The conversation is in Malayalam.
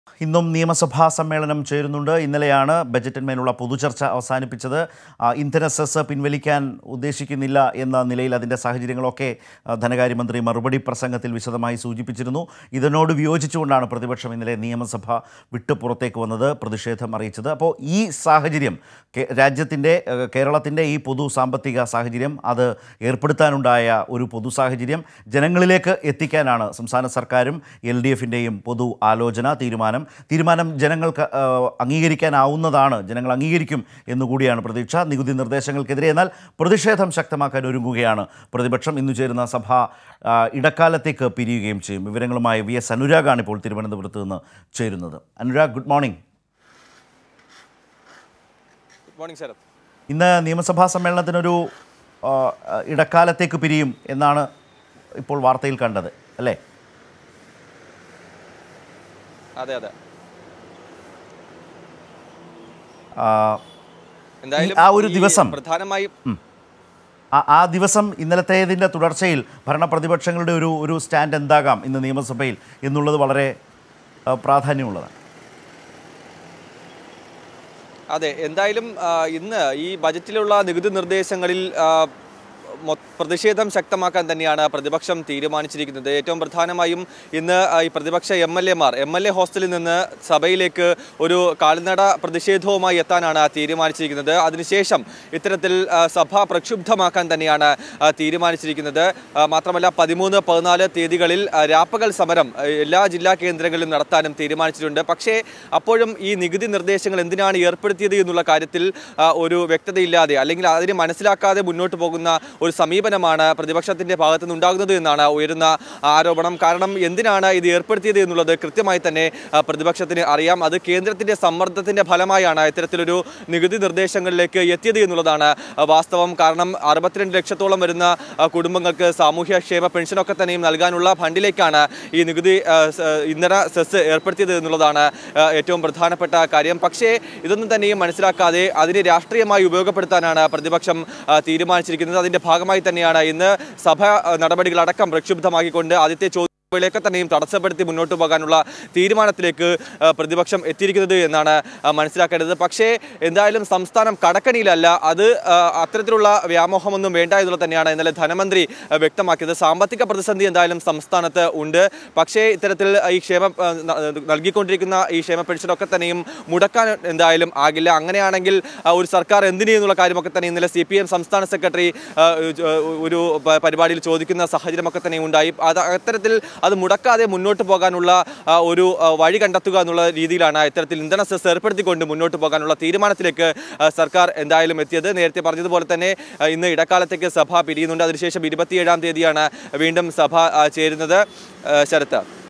ഇന്നും നിയമസഭാ സമ്മേളനം ചേരുന്നുണ്ട് ഇന്നലെയാണ് ബജറ്റിന്മേലുള്ള പൊതുചർച്ച അവസാനിപ്പിച്ചത് ആ, ഇന്ധന സെസ് പിൻവലിക്കാൻ ഉദ്ദേശിക്കുന്നില്ല എന്ന നിലയിൽ അതിൻ്റെ സാഹചര്യങ്ങളൊക്കെ ആ, ധനകാര്യമന്ത്രി മറുപടി പ്രസംഗത്തിൽ വിശദമായി സൂചിപ്പിച്ചിരുന്നു ഇതിനോട് വിയോജിച്ചുകൊണ്ടാണ് പ്രതിപക്ഷം ഇന്നലെ നിയമസഭ വിട്ടു പുറത്തേക്ക് വന്നത് പ്രതിഷേധം അറിയിച്ചത് അപ്പോൾ ഈ സാഹചര്യം കേ- രാജ്യത്തിൻ്റെ ഏഹ്, കേരളത്തിൻ്റെ ഈ പൊതു സാമ്പത്തിക സാഹചര്യം അത് ഏർപ്പെടുത്താനുണ്ടായ ഒരു പൊതു സാഹചര്യം ജനങ്ങളിലേക്ക് എത്തിക്കാനാണ് സംസ്ഥാന സർക്കാരും എൽ ഡി എഫിൻ്റെയും പൊതു ആലോചന തീരുമാനം തീരുമാനം ജനങ്ങൾക്ക് ഏഹ്, അംഗീകരിക്കാനാവുന്നതാണ് ജനങ്ങൾ അംഗീകരിക്കും എന്നുകൂടിയാണ് പ്രതീക്ഷ നികുതി നിർദ്ദേശങ്ങൾക്കെതിരെ എന്നാൽ പ്രതിഷേധം ശക്തമാക്കാൻ ഒരുങ്ങുകയാണ് പ്രതിപക്ഷം ഇന്നു ചേരുന്ന സഭ ആ, ഇടക്കാലത്തേക്ക് പിരിയുകയും ചെയ്യും വിവരങ്ങളുമായി വി എസ് അനുരാഗാണ് ഇപ്പോൾ തിരുവനന്തപുരത്ത് നിന്ന് ചേരുന്നത് Anurag good morning good morning Sarath ഇന്ന് നിയമസഭാ സമ്മേളനത്തിനൊരു ആ, ഇടക്കാലത്തേക്ക് പിരിയും എന്നാണ് ഇപ്പോൾ വാർത്തയിൽ കണ്ടത് അല്ലേ അതെ അതെ ആ, എന്തായാലും ആ ഒരു ഈ ദിവസം പ്രധാനമായും ആ- ആ ദിവസം ഇന്നലത്തേതിൻ്റെ തുടർച്ചയിൽ ഭരണപ്രതിപക്ഷങ്ങളുടെ ഒരു ഒരു സ്റ്റാൻഡ് എന്താകാം ഇന്ന് നിയമസഭയിൽ എന്നുള്ളത് വളരെ ആ, പ്രാധാന്യമുള്ളതാണ് അതെ എന്തായാലും ആ, ഇന്ന് ഈ ബജറ്റിലുള്ള നികുതി നിർദ്ദേശങ്ങളിൽ ആ, മൊ- പ്രതിഷേധം ശക്തമാക്കാൻ തന്നെയാണ് പ്രതിപക്ഷം തീരുമാനിച്ചിരിക്കുന്നത് ഏറ്റവും പ്രധാനമായും ഇന്ന് ആ, ഈ പ്രതിപക്ഷ എം എൽ എമാർ എം എൽ എ ഹോസ്റ്റലിൽ നിന്ന് സഭയിലേക്ക് ഒരു കാൽനട പ്രതിഷേധവുമായി എത്താനാണ് തീരുമാനിച്ചിരിക്കുന്നത് അതിനുശേഷം ഇത്തരത്തിൽ ആ, സഭ പ്രക്ഷുബ്ധമാക്കാൻ തന്നെയാണ് ആ, തീരുമാനിച്ചിരിക്കുന്നത് ആ, മാത്രമല്ല പതിമൂന്ന് പതിനാല് തീയതികളിൽ ആ, രാപ്പകൽ സമരം ആ, എല്ലാ ജില്ലാ കേന്ദ്രങ്ങളിലും നടത്താനും തീരുമാനിച്ചിട്ടുണ്ട് പക്ഷേ അപ്പോഴും ഈ നികുതി നിർദ്ദേശങ്ങൾ എന്തിനാണ് ഏർപ്പെടുത്തിയത് എന്നുള്ള കാര്യത്തിൽ ആ, ഒരു വ്യക്തതയില്ലാതെ അല്ലെങ്കിൽ അതിന് മനസ്സിലാക്കാതെ മുന്നോട്ട് പോകുന്ന ഒരു സമീപനമാണ് പ്രതിപക്ഷത്തിന്റെ ഭാഗത്തു നിന്നുണ്ടാകുന്നത് എന്നാണ് ഉയരുന്ന ആരോപണം കാരണം എന്തിനാണ് ഇത് ഏർപ്പെടുത്തിയത് എന്നുള്ളത് കൃത്യമായി തന്നെ ആ, പ്രതിപക്ഷത്തിന് അറിയാം അത് കേന്ദ്രത്തിന്റെ സമ്മർദ്ദത്തിന്റെ ഫലമായാണ് ഇത്തരത്തിലൊരു നികുതി നിർദ്ദേശങ്ങളിലേക്ക് എത്തിയത് എന്നുള്ളതാണ് ആ, വാസ്തവം കാരണം അറുപത്തിരണ്ട് ലക്ഷത്തോളം വരുന്ന ആ, കുടുംബങ്ങൾക്ക് സാമൂഹ്യക്ഷേമ പെൻഷനൊക്കെ തന്നെയും നൽകാനുള്ള ഫണ്ടിലേക്കാണ് ഈ നികുതി ആ, സ- ഇന്ധന സെസ് ഏർപ്പെടുത്തിയത് എന്നുള്ളതാണ് ആ, ഏറ്റവും പ്രധാനപ്പെട്ട കാര്യം പക്ഷേ ഇതൊന്നും തന്നെയും മനസ്സിലാക്കാതെ അതിനെ രാഷ്ട്രീയമായി ഉപയോഗപ്പെടുത്താനാണ് പ്രതിപക്ഷം ആ, തീരുമാനിച്ചിരിക്കുന്നത് അതിന്റെ ഭാഗമായി തന്നെയാണ് ഇന്ന് സഭ ആ, നടപടികളടക്കം പ്രക്ഷുബ്ധമാക്കിക്കൊണ്ട് ആദ്യത്തെ ചോദ്യം ിലേക്ക് തന്നെയും തടസ്സപ്പെടുത്തി മുന്നോട്ട് പോകാനുള്ള തീരുമാനത്തിലേക്ക് ആ, പ്രതിപക്ഷം എത്തിയിരിക്കുന്നത് എന്നാണ് ആ, മനസ്സിലാക്കേണ്ടത് പക്ഷേ എന്തായാലും സംസ്ഥാനം കടക്കണിയിലല്ല അത് ആ, അത്തരത്തിലുള്ള വ്യാമോഹമൊന്നും വേണ്ട എന്നുള്ളത് തന്നെയാണ് ഇന്നലെ ധനമന്ത്രി ആ, വ്യക്തമാക്കിയത് സാമ്പത്തിക പ്രതിസന്ധി എന്തായാലും സംസ്ഥാനത്ത് ഉണ്ട് പക്ഷേ ഇത്തരത്തിൽ ഈ ക്ഷേമ ആ, ന- നൽകിക്കൊണ്ടിരിക്കുന്ന ഈ ക്ഷേമ പെൻഷനൊക്കെ തന്നെയും മുടക്കാൻ എന്തായാലും ആകില്ല അങ്ങനെയാണെങ്കിൽ ആ, ഒരു സർക്കാർ എന്തിനു എന്നുള്ള കാര്യമൊക്കെ തന്നെ ഇന്നലെ സി പി എം സംസ്ഥാന സെക്രട്ടറി ആ, ഉ- ഒരു പ- പരിപാടിയിൽ ചോദിക്കുന്ന സാഹചര്യമൊക്കെ തന്നെ ഉണ്ടായി അത് അത്തരത്തിൽ അത് മുടക്കാതെ മുന്നോട്ട് പോകാനുള്ള ആ, ഒരു ആ, വഴി കണ്ടെത്തുക എന്നുള്ള രീതിയിലാണ് ഇത്തരത്തിൽ ഇന്ധന സെസ് ഏർപ്പെടുത്തിക്കൊണ്ട് മുന്നോട്ട് പോകാനുള്ള തീരുമാനത്തിലേക്ക് ആ, സർക്കാർ എന്തായാലും എത്തിയത് നേരത്തെ പറഞ്ഞതുപോലെ തന്നെ ആ, ഇന്ന് ഇടക്കാലത്തേക്ക് സഭ പിരിയുന്നുണ്ട് അതിനുശേഷം ഇരുപത്തിയേഴാം തീയതിയാണ് വീണ്ടും സഭ ആ, ചേരുന്നത് ആ, ശരത്ത്